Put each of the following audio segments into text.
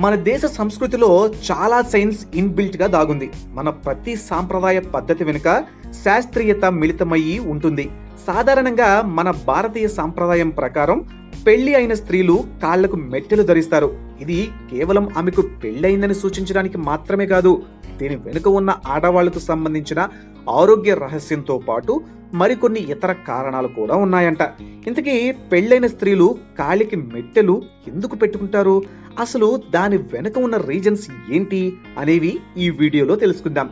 మన దేశ సంస్కృతిలో చాలా సైన్స్ ఇన్బిల్ట్ గా దాగుంది మన ప్రతి సాంప్రదాయ పద్ధతి వెనుక శాస్త్రీయత మిళితమయ్యి ఉంటుంది సాధారణంగా మన భారతీయ సాంప్రదాయం ప్రకారం పెళ్లి అయిన స్త్రీలు కాళ్లకు మెట్టెలు ధరిస్తారు ఇది కేవలం ఆమెకు పెళ్ళయిందని సూచించడానికి మాత్రమే కాదు దీని వెనుక ఉన్న ఆడవాళ్లకు సంబంధించిన ఆరోగ్య రహస్యంతో పాటు మరికొన్ని ఇతర కారణాలు కూడా ఉన్నాయంట ఇంతకీ పెళ్ళైన స్త్రీలు కాలికి మెట్టెలు ఎందుకు పెట్టుకుంటారు అసలు దాని వెనుక ఉన్న రీజన్స్ ఏంటి అనేవి ఈ వీడియోలో తెలుసుకుందాం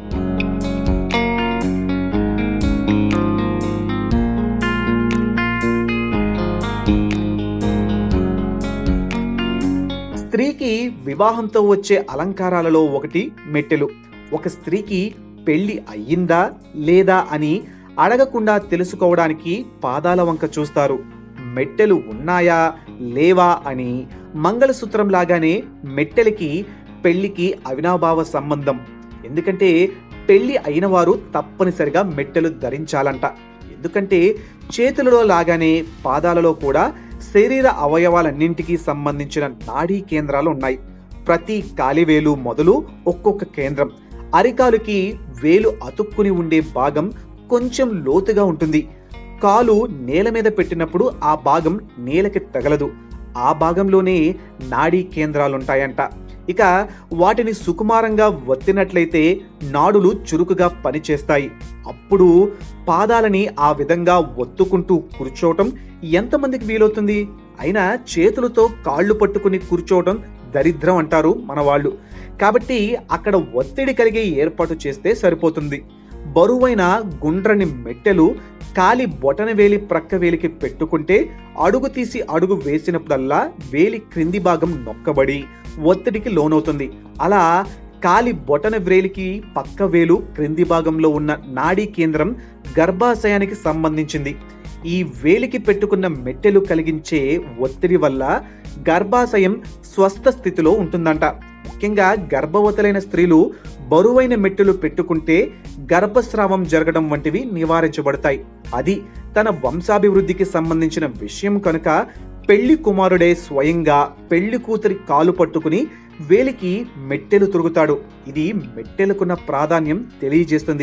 స్త్రీకి వివాహంతో వచ్చే అలంకారాలలో ఒకటి మెట్టెలు ఒక స్త్రీకి పెళ్లి అయ్యిందా లేదా అని అడగకుండా తెలుసుకోవడానికి పాదాల వంక చూస్తారు మెట్టెలు ఉన్నాయా లేవా అని మంగళసూత్రం లాగానే మెట్టెలకి పెళ్లికి అవినాభావ సంబంధం ఎందుకంటే పెళ్లి అయిన వారు తప్పనిసరిగా మెట్టెలు ధరించాలంట ఎందుకంటే చేతులలో లాగానే పాదాలలో కూడా శరీర అవయవాలన్నింటికి సంబంధించిన నాడీ కేంద్రాలు ఉన్నాయి ప్రతి కాలివేలు మొదలు ఒక్కొక్క కేంద్రం అరికాలుకి వేలు అతుక్కుని ఉండే భాగం కొంచెం లోతుగా ఉంటుంది కాలు నేల మీద పెట్టినప్పుడు ఆ భాగం నేలకి తగలదు ఆ భాగంలోనే నాడీ కేంద్రాలుంటాయంట ఇక వాటిని సుకుమారంగా వత్తినట్లయితే నాడులు చురుకుగా పనిచేస్తాయి అప్పుడు పాదాలని ఆ విధంగా ఒత్తుకుంటూ కూర్చోవటం ఎంతమందికి వీలవుతుంది అయినా చేతులతో కాళ్ళు పట్టుకుని కూర్చోవటం దరిద్రం అంటారు మన వాళ్ళు కాబట్టి అక్కడ ఒత్తిడి కలిగే ఏర్పాటు చేస్తే సరిపోతుంది బరువైన గుండ్రని మెట్టెలు కాలి బొటన వేలి ప్రక్క వేలికి పెట్టుకుంటే అడుగు తీసి అడుగు వేసినప్పుడల్లా వేలి క్రింది భాగం నొక్కబడి ఒత్తిడికి లోనవుతుంది అలా కాలి బొటన వ్రేలికి పక్క వేలు క్రింది భాగంలో ఉన్న నాడీ కేంద్రం గర్భాశయానికి సంబంధించింది ఈ వేలికి పెట్టుకున్న మెట్టెలు కలిగించే ఒత్తిడి వల్ల గర్భాశయం స్వస్థ స్థితిలో ఉంటుందంట ముఖ్యంగా గర్భవతులైన స్త్రీలు బరువైన మెట్టెలు పెట్టుకుంటే గర్భస్రావం జరగడం వంటివి నివారించబడతాయి అది తన వంశాభివృద్ధికి సంబంధించిన విషయం కనుక పెళ్లి కుమారుడే స్వయంగా పెళ్లి కూతురి కాలు పట్టుకుని వేలికి మెట్టెలు తిరుగుతాడు ఇది మెట్టెలకున్న ప్రాధాన్యం తెలియజేస్తుంది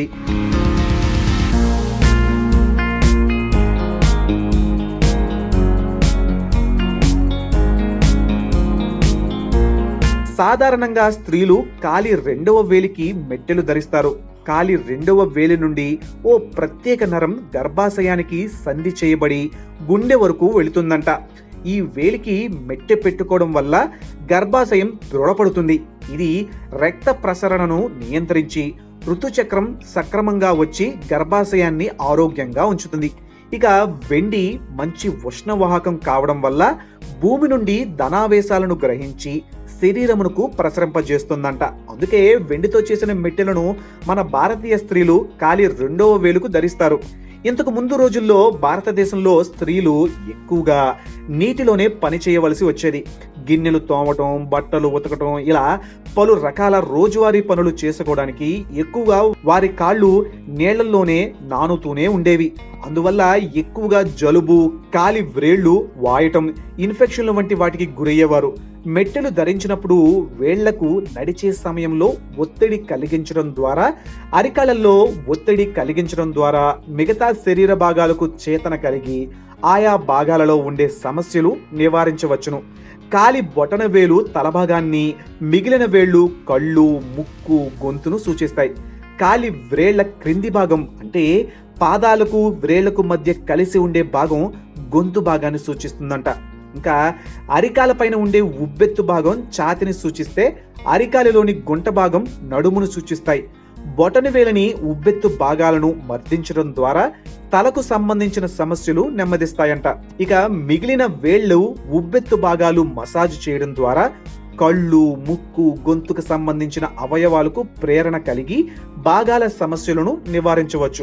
సాధారణంగా స్త్రీలు కాలి రెండవ వేలికి మెట్టెలు ధరిస్తారు కాలి రెండవ వేలి నుండి ఓ ప్రత్యేక నరం గర్భాశయానికి సంధి చేయబడి గుండె వరకు వెళుతుందంట ఈ వేలికి మెట్టె పెట్టుకోవడం వల్ల గర్భాశయం దృఢపడుతుంది ఇది రక్త ప్రసరణను నియంత్రించి ఋతుచక్రం సక్రమంగా వచ్చి గర్భాశయాన్ని ఆరోగ్యంగా ఉంచుతుంది ఇక వెండి మంచి ఉష్ణవాహకం కావడం వల్ల భూమి నుండి ధనావేశాలను గ్రహించి శరీరమునకు ప్రసరింపజేస్తుందంట అందుకే వెండితో చేసిన మెట్టెలను మన భారతీయ స్త్రీలు కాలి రెండవ వేలుకు ధరిస్తారు ఇంతకు ముందు రోజుల్లో భారతదేశంలో స్త్రీలు ఎక్కువగా నీటిలోనే పని చేయవలసి వచ్చేది గిన్నెలు తోమటం బట్టలు ఉతకటం ఇలా పలు రకాల రోజువారీ పనులు చేసుకోవడానికి ఎక్కువగా వారి కాళ్ళు నీళ్లలోనే నానుతూనే ఉండేవి అందువల్ల ఎక్కువగా జలుబు కాలి వ్రేళ్లు వాయటం ఇన్ఫెక్షన్లు వంటి వాటికి గురయ్యేవారు మెట్టెలు ధరించినప్పుడు వేళ్లకు నడిచే సమయంలో ఒత్తిడి కలిగించడం ద్వారా అరికాళ్ళల్లో ఒత్తిడి కలిగించడం ద్వారా మిగతా శరీర భాగాలకు చేతన కలిగి ఆయా భాగాలలో ఉండే సమస్యలు నివారించవచ్చును కాలి బొటన వేలు తలభాగాన్ని మిగిలిన వేళ్ళు కళ్ళు ముక్కు గొంతును సూచిస్తాయి కాలి వ్రేళ్ల క్రింది భాగం అంటే పాదాలకు వ్రేళ్లకు మధ్య కలిసి ఉండే భాగం గొంతు భాగాన్ని సూచిస్తుందంట ఇంకా అరికాల పైన ఉండే ఉబ్బెత్తు భాగం ఛాతిని సూచిస్తే అరికాలిలోని గుంట భాగం నడుమును సూచిస్తాయి బొటన వేలని ఉబ్బెత్తు భాగాలను మర్దించడం ద్వారా తలకు సంబంధించిన సమస్యలు నెమ్మదిస్తాయంట ఇక మిగిలిన వేళ్ళు ఉబ్బెత్తు భాగాలు మసాజ్ చేయడం ద్వారా కళ్ళు ముక్కు గొంతుకు సంబంధించిన అవయవాలకు ప్రేరణ కలిగి భాగాల సమస్యలను నివారించవచ్చు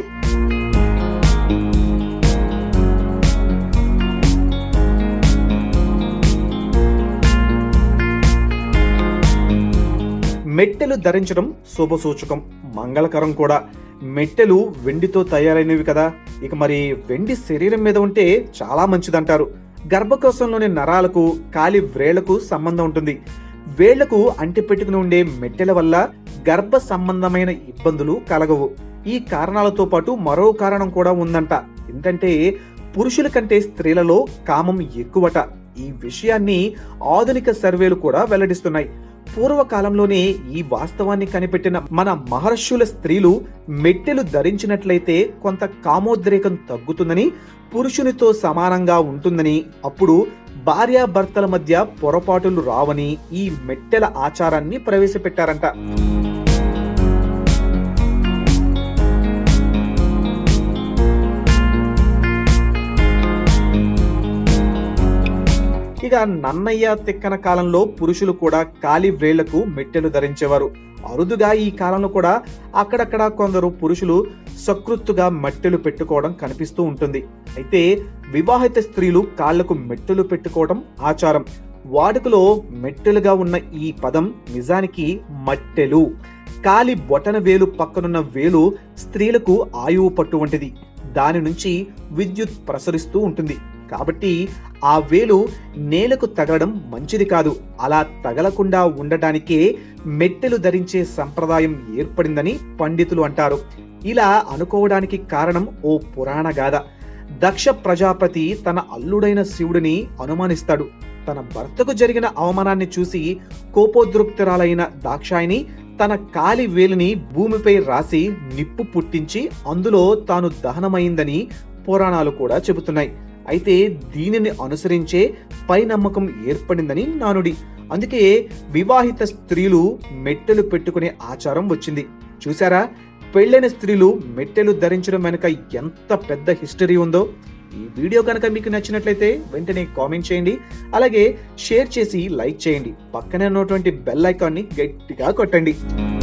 మెట్టెలు ధరించడం శుభసూచకం మంగళకరం కూడా మెట్టెలు వెండితో తయారైనవి కదా ఇక మరి వెండి శరీరం మీద ఉంటే చాలా మంచిదంటారు గర్భకోశంలోని నరాలకు కాలి వ్రేళ్లకు సంబంధం ఉంటుంది వేళ్లకు అంటిపెట్టుకుని ఉండే మెట్టెల వల్ల గర్భ సంబంధమైన ఇబ్బందులు కలగవు ఈ కారణాలతో పాటు మరో కారణం కూడా ఉందంట ఏంటంటే పురుషుల కంటే స్త్రీలలో కామం ఎక్కువట ఈ విషయాన్ని ఆధునిక సర్వేలు కూడా వెల్లడిస్తున్నాయి పూర్వకాలంలోనే ఈ వాస్తవాన్ని కనిపెట్టిన మన మహర్షుల స్త్రీలు మెట్టెలు ధరించినట్లయితే కొంత కామోద్రేకం తగ్గుతుందని పురుషునితో సమానంగా ఉంటుందని అప్పుడు భార్యాభర్తల మధ్య పొరపాటులు రావని ఈ మెట్టెల ఆచారాన్ని ప్రవేశపెట్టారంట ఇక నన్నయ్య తిక్కన కాలంలో పురుషులు కూడా కాలి వ్రేళ్లకు మెట్టెలు ధరించేవారు అరుదుగా ఈ కాలంలో కూడా అక్కడక్కడ కొందరు పురుషులు సకృత్తుగా మెట్టెలు పెట్టుకోవడం కనిపిస్తూ ఉంటుంది అయితే వివాహిత స్త్రీలు కాళ్లకు మెట్టెలు పెట్టుకోవడం ఆచారం వాడుకలో మెట్టెలుగా ఉన్న ఈ పదం నిజానికి మట్టెలు కాలి బొటన వేలు పక్కనున్న వేలు స్త్రీలకు ఆయువు పట్టు వంటిది దాని నుంచి విద్యుత్ ప్రసరిస్తూ ఉంటుంది కాబట్టి ఆ వేలు నేలకు తగలడం మంచిది కాదు అలా తగలకుండా ఉండటానికే మెట్టెలు ధరించే సంప్రదాయం ఏర్పడిందని పండితులు అంటారు ఇలా అనుకోవడానికి కారణం ఓ పురాణ గాథ దక్ష ప్రజాపతి తన అల్లుడైన శివుడిని అనుమానిస్తాడు తన భర్తకు జరిగిన అవమానాన్ని చూసి కోపోద్రుక్తురాలైన దాక్షాయిని తన కాలి వేలిని భూమిపై రాసి నిప్పు పుట్టించి అందులో తాను దహనమైందని పురాణాలు కూడా చెబుతున్నాయి అయితే దీనిని అనుసరించే పై నమ్మకం ఏర్పడిందని నానుడి అందుకే వివాహిత స్త్రీలు మెట్టెలు పెట్టుకునే ఆచారం వచ్చింది చూసారా పెళ్ళైన స్త్రీలు మెట్టెలు ధరించడం వెనుక ఎంత పెద్ద హిస్టరీ ఉందో ఈ వీడియో కనుక మీకు నచ్చినట్లయితే వెంటనే కామెంట్ చేయండి అలాగే షేర్ చేసి లైక్ చేయండి పక్కనే ఉన్నటువంటి బెల్ ఐకాన్ని గట్టిగా కొట్టండి